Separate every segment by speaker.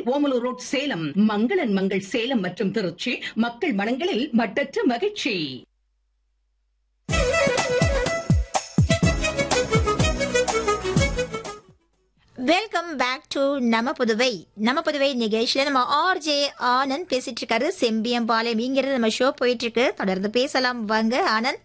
Speaker 1: Omalur road Salem மங்களன் மங்கள் சேலம் மற்றும் திருச்சி மக்கள் மனங்களில் மட்டற்ற மகிழ்ச்சி
Speaker 2: வெல்கம் பேக் டு நம்ம புதுவை நம்ம புதுவை நிகழ்ச்சியில நம்ம ஆர்ஜே ஆனந்த் பேசிட்டு இருக்காரு செம்பியம்பாளையம் இங்கிறது நம்ம ஷோ போயிட்டு இருக்கு தொடர்ந்து பேசலாம் வாங்க Anand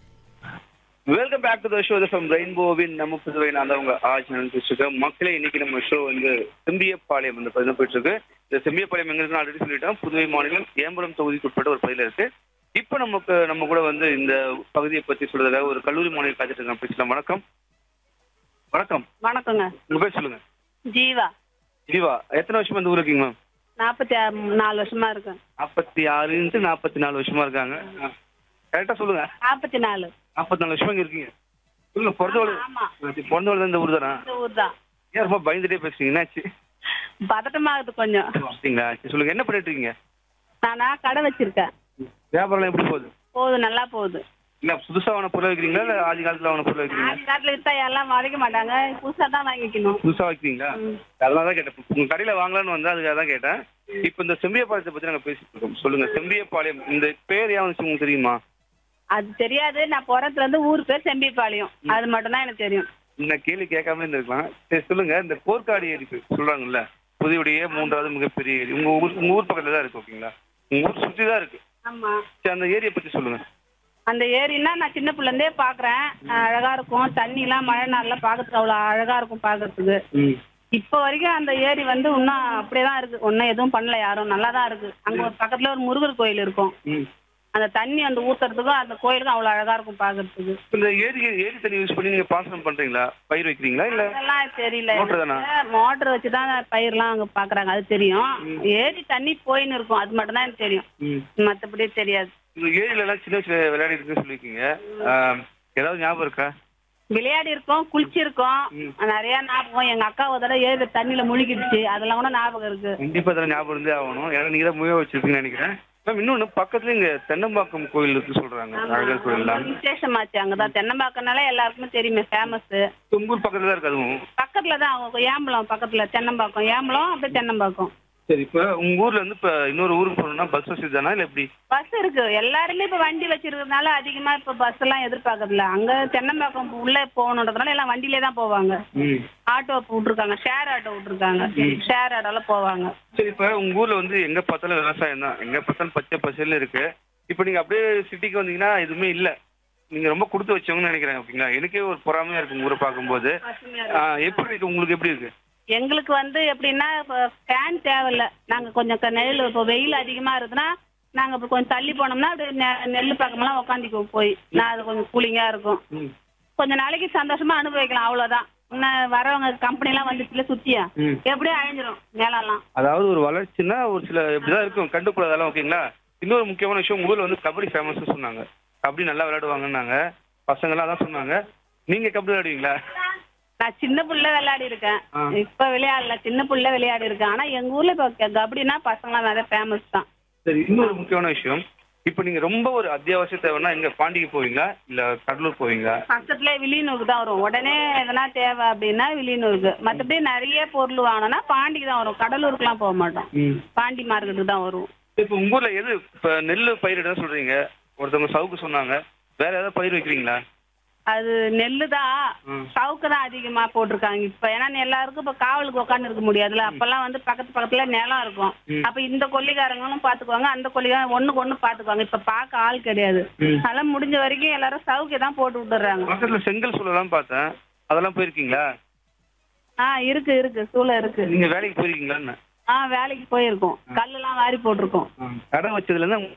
Speaker 3: welcome back to the show from ரெயின்போவின் நம்ம புதுவை நான் தான் உங்க ஆஜ் நினைச்சிருக்கேன் மக்களே இன்னைக்கு நம்ம ஷோ வந்து செம்பியப்பாளையம் வந்து பதிவு போயிட்டு இருக்கு இந்த செம்பியப்பாளையம் எங்க இருக்குன்னு ஆல்ரெடி சொல்லிட்டோம் புதுவை மாநிலம் ஏம்பலம் தொகுதிக்கு உட்பட்ட ஒரு பகுதியில் இருக்கு இப்போ நமக்கு நம்ம கூட வந்து இந்த பகுதியை பத்தி சொல்றதுக்காக ஒரு கல்லூரி மாணவி காத்துட்டு இருக்காங்க பேசலாம் வணக்கம் வணக்கம்
Speaker 4: வணக்கங்க
Speaker 3: உங்க பேர் சொல்லுங்க
Speaker 4: ஜீவா
Speaker 3: ஜீவா எத்தனை வருஷமா இந்த ஊர் இருக்கீங்க மேம்
Speaker 4: நாற்பத்தி நாலு வருஷமா இருக்கேன்
Speaker 3: நாற்பத்தி ஆறுன்ட்டு நாற்பத்தி நாலு வருஷமா இருக்காங்க கரெக்டா சொல்லுங்க
Speaker 4: நாற்பத்தி நாலு
Speaker 3: நாற்பத்தி நாலு வருஷமா இங்க இருக்கீங்க சொல்லுங்க பிறந்தவள்
Speaker 4: ஆமா
Speaker 3: பிறந்தவள் இந்த ஊர் தானா
Speaker 4: இந்த ஊர் தான்
Speaker 3: ஏன் ரொம்ப பயந்துட்டே பேசுறீங்க என்னாச்சு
Speaker 4: பதட்டமாகுது கொஞ்சம்
Speaker 3: அப்படிங்களா சரி, சொல்லுங்க என்ன பண்ணிட்டு இருக்கீங்க
Speaker 4: நானா கடை வச்சிருக்கேன்
Speaker 3: வியாபாரம் எப்படி போகுது
Speaker 4: போகுது நல்லா போகுது
Speaker 3: இல்ல புதுசா வாங்கின பொருள் வைக்கிறீங்களா இல்ல ஆதி காலத்துல வாங்கின பொருள் வைக்கிறீங்களா
Speaker 4: ஆதி காலத்துல வித்தா எல்லாம் மறைக்க மாட்டாங்க புதுசா தான் வாங்கிக்கணும்
Speaker 3: புதுசா வைக்கிறீங்களா அதனால தான் கேட்டேன் உங்க கடையில வாங்கலாம்னு வந்தா அதுக்காக தான் கேட்டேன் இப்போ இந்த செம்பியப்பாளையத்தை பத்தி நாங்க பேசிட்டு இருக்கோம் சொல்லுங்க செம்பியப்பாளையம் இந்த பேர் ஏன் வந்துச்சு உங்களுக்கு தெரியுமா
Speaker 4: அது தெரியாது நான் பிறத்துல இருந்து ஊர் பேர் செம்பிப்பாளையம் அது மட்டும் தான் எனக்கு தெரியும்
Speaker 3: இந்த கேள்வி கேட்காம இருந்திருக்கலாம் சரி சொல்லுங்க இந்த போர்க்காடி ஏரி இருக்கு சொல்றாங்கல்ல புதியுடைய மூன்றாவது மிகப்பெரிய ஏரி உங்க ஊர் உங்க ஊர் பக்கத்துல தான் இருக்கு ஓகேங்களா உங்க ஊர் சுத்தி தான் இருக்கு
Speaker 4: ஆமா
Speaker 3: சரி அந்த ஏரியை பத்தி சொல்லுங்க
Speaker 4: அந்த ஏரின்னா நான் சின்ன பிள்ளை இருந்தே பாக்குறேன் அழகா இருக்கும் தண்ணி எல்லாம் மழை நாள்ல பாக்கிறதுக்கு அவ்வளவு அழகா இருக்கும் பாக்குறதுக்கு இப்ப வரைக்கும் அந்த ஏரி வந்து இன்னும் அப்படியே தான் இருக்கு ஒன்னும் எதுவும் பண்ணல யாரும் நல்லா தான் இருக்கு அங்க ஒரு பக்கத்துல ஒரு முருகர் கோயில் இருக்கும் அந்த தண்ணி அந்த ஊத்துறதுக்கும் அந்த கோயிலுக்கும் அவ்வளவு அழகா இருக்கும் பாக்குறதுக்கு
Speaker 3: இந்த ஏரி ஏரி தண்ணி யூஸ் பண்ணி நீங்க பாசனம் பண்றீங்களா பயிர் வைக்கிறீங்களா இல்ல
Speaker 4: அதெல்லாம் தெரியல
Speaker 3: மோட்டர் தானா?
Speaker 4: மோட்டர் வச்சுதான் பயிர்லாம் அங்க பாக்குறாங்க அது தெரியும் ஏரி தண்ணி போயின்னு இருக்கும் அது மட்டும் தான் எனக்கு தெரியும் மத்தபடி தெரியாது
Speaker 3: இந்த ஏரியில எல்லாம் சின்ன சின்ன விளையாடி இருக்குன்னு சொல்லிருக்கீங்க ஆம், ஏதாவது ஞாபகம் இருக்கா
Speaker 4: விளையாடி இருக்கோம் குளிச்சிருக்கோம் நிறைய ஞாபகம் எங்க அக்கா ஒரு தடவை ஏரி தண்ணியில முழுகிடுச்சு அதெல்லாம் கூட ஞாபகம் இருக்கு
Speaker 3: கண்டிப்பா அதெல்லாம் ஞாபகம் இருந்தே ஆகணும் ஏன்னா நீங்க தான் முயற்சி வச்சிருக்கீங்கன்னு நினைக்கிறேன் மேம் இன்னொன்னு பக்கத்துல இங்க தென்னம்பாக்கம் கோயில் இருக்கு சொல்றாங்க அழகர் கோயில்லாம்
Speaker 4: விசேஷமாச்சு அங்கதான் தென்னம்பாக்கனால எல்லாருக்குமே தெரியுமே ஃபேமஸ்
Speaker 3: உங்க ஊர் பக்கத்துல தான் இருக்கு அதுவும்
Speaker 4: பக்கத்துல தான் அவங்க ஏம்பலம் பக்கத்துல தென்னம்பாக்கம் ஏம்பலம் அப்படியே தென்னம்பாக்கம்
Speaker 3: சரி இப்ப உங்க ஊர்ல இருந்து இப்ப இன்னொரு ஊருக்கு போகணும்னா பஸ் வசதி தானா இல்ல எப்படி
Speaker 4: பஸ் இருக்கு எல்லாருமே இப்ப வண்டி வச்சிருக்கிறதுனால அதிகமா இப்ப பஸ் எல்லாம் எதிர்பார்க்கறதில்ல அங்க தென்னம்பாக்கம் உள்ள போகணுன்றதுனால எல்லாம் வண்டியிலே தான் போவாங்க ஆட்டோ விட்டுருக்காங்க ஷேர் ஆட்டோ விட்டுருக்காங்க ஷேர் ஆட்டோல போவாங்க
Speaker 3: சரி இப்ப உங்க ஊர்ல வந்து எங்க பார்த்தாலும் விவசாயம் தான் எங்க பார்த்தாலும் பச்சை பசேல்னு இருக்கு இப்ப நீங்க அப்படியே சிட்டிக்கு வந்தீங்கன்னா எதுவுமே இல்ல நீங்க ரொம்ப கொடுத்து வச்சவங்கன்னு நினைக்கிறேன் ஓகேங்களா எனக்கே ஒரு பொறாமையா இருக்கு உங்க ஊரை பார்க்கும்போது ஆ, எப்படி இருக்கு உங்களுக்கு எப்படி இருக்கு
Speaker 4: எங்களுக்கு வந்து எப்படின்னா ஃபேன் தேவையில்ல நாங்க கொஞ்சம் க- நெல் இப்போ வெயில் அதிகமா இருக்குதுன்னா நாங்க இப்போ கொஞ்சம் தள்ளி போனோம்னா அப்படியே நெ- நெல் பக்கமெல்லாம் உட்காந்துக்குவோம் போய் நான் அது கொஞ்சம் கூலிங்கா இருக்கும் கொஞ்ச நாளைக்கு சந்தோஷமா அனுபவிக்கலாம் அவ்வளவுதான் இன்னும் வரவங்க கம்பெனி எல்லாம் வந்துச்சுல சுத்தியா எப்படியும் அழிஞ்சிரும் நிலம்லாம்
Speaker 3: அதாவது ஒரு வளர்ச்சின்னா ஒரு சில இப்படிதான் இருக்கும் கண்டுக்கூடாதெல்லாம் ஓகேங்களா இன்னொரு முக்கியமான விஷயம் உங்க ஊர்ல வந்து கபடி ஃபேமஸ் சொன்னாங்க கபடி நல்லா விளையாடுவாங்கன்னாங்க பசங்க எல்லாம் அதான் சொன்னாங்க நீங்க கபடி விளையாடுவீங்களா
Speaker 4: நான் சின்ன புள்ள விளையாடி இருக்கேன்
Speaker 3: ஆ.
Speaker 4: இப்ப விளையாடல சின்ன புள்ள விளையாடி இருக்கேன் ஆனா எங்க ஊர்ல இப்ப க- கபடினா பசங்களாம் நிறைய ஃபேமஸ் தான்
Speaker 3: சரி இன்னொரு முக்கியமான விஷயம் இப்போ நீங்க ரொம்ப ஒரு அத்தியாவசிய தேவைன்னா எங்க பாண்டிக்கு போவீங்களா இல்ல கடலூர் போவீங்களா
Speaker 4: பக்கத்துல வில்லியனூருக்கு தான் வரும் உடனே எதனா தேவை அப்படின்னா வில்லியனூருக்கு மத்தபடி நிறைய பொருள் வாங்கினா பாண்டிக்கு தான் வரும் கடலூருக்குலாம் போக மாட்டோம் பாண்டி மார்க்கெட்டுக்கு தான் வரும்
Speaker 3: இப்போ உங்க ஊர்ல எது இப்ப நெல் பயிரிட சொல்றீங்க ஒருத்தவங்க சவுக்கு சொன்னாங்க வேற ஏதாவது பயிர் வைக்கிறீங்களா
Speaker 4: அது நெல்லு தான்
Speaker 3: ம்.
Speaker 4: சவுக்கு தான் அதிகமா போட்டிருக்காங்க இப்ப ஏன்னா எல்லாருக்கும் இப்ப காவலுக்கு உட்காந்து இருக்க முடியாதுல்ல அப்பெல்லாம் வந்து பக்கத்து பக்கத்துல நிலம் இருக்கும் அப்ப இந்த கொல்லிக்காரங்களும் பாத்துக்குவாங்க அந்த கொல்லிக்காரங்க ஒண்ணுக்கு ஒண்ணு பாத்துக்குவாங்க இப்ப பார்க்க ஆள் கிடையாது அதெல்லாம் முடிஞ்ச வரைக்கும் எல்லாரும் சவுக்கை தான் போட்டு விட்டுறாங்க
Speaker 3: பக்கத்துல செங்கல் சூழலாம் பார்த்தேன் அதெல்லாம் போயிருக்கீங்களா
Speaker 4: ஆ இருக்கு இருக்கு சூளை இருக்கு
Speaker 3: நீங்க வேலைக்கு போயிருக்கீங்களான்னு
Speaker 4: ஆ வேலைக்கு போயிருக்கோம் கல்லெல்லாம் வாரி போட்டிருக்கோம்
Speaker 3: கடை வச்சதுல இருந்து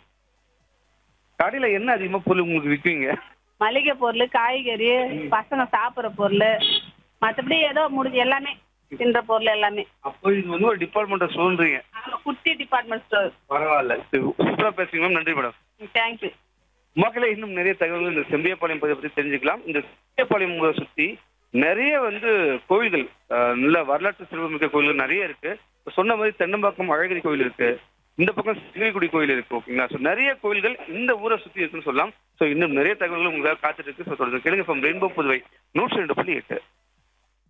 Speaker 3: கடையில என்ன அதிகமா பொருள் உங்களுக்கு விற்குவீங்க
Speaker 4: மளிகை பொருள் காய்கறி பசங்க சாப்பிட்ற பொருள் மற்றபடி ஏதோ முடிஞ்ச எல்லாமே தின்ற பொருள் எல்லாமே
Speaker 3: அப்போ இது வந்து ஒரு டிபார்ட்மெண்ட்டை சொல்றீங்க
Speaker 4: ஆமா, குட்டி டிபார்ட்மெண்ட் ஸ்டோர்
Speaker 3: பரவாயில்ல சூப்பரா பேசுறீங்க மேம் நன்றி மேடம்
Speaker 4: தேங்க்யூ
Speaker 3: மக்களே இன்னும் நிறைய தகவல்கள் இந்த செம்பியப்பாளையம் பகுதியை பத்தி தெரிஞ்சுக்கலாம் இந்த செம்பியப்பாளையம் ஊரை சுத்தி நிறைய வந்து கோவில்கள் அஹ், நல்ல வரலாற்று சிறப்புமிக்க கோயில்கள் நிறைய இருக்கு இப்ப சொன்ன மாதிரி தென்னம்பாக்கம் அழகிரி கோயில் இருக்கு இந்த பக்கம் சிவகுடி கோயில் இருக்கு ஓகேங்களா ஸோ நிறைய கோயில்கள் இந்த ஊரை சுத்தி இருக்குன்னு சொல்லலாம் ஸோ இன்னும் நிறைய தகவல்கள் உங்களுக்காக காத்துட்டு இருக்கு ஸோ தொடர்ந்து கேளுங்க ஃப்ரம் ரெயின்போ புதுவை நூற்றி ரெண்டு புள்ளி எட்டு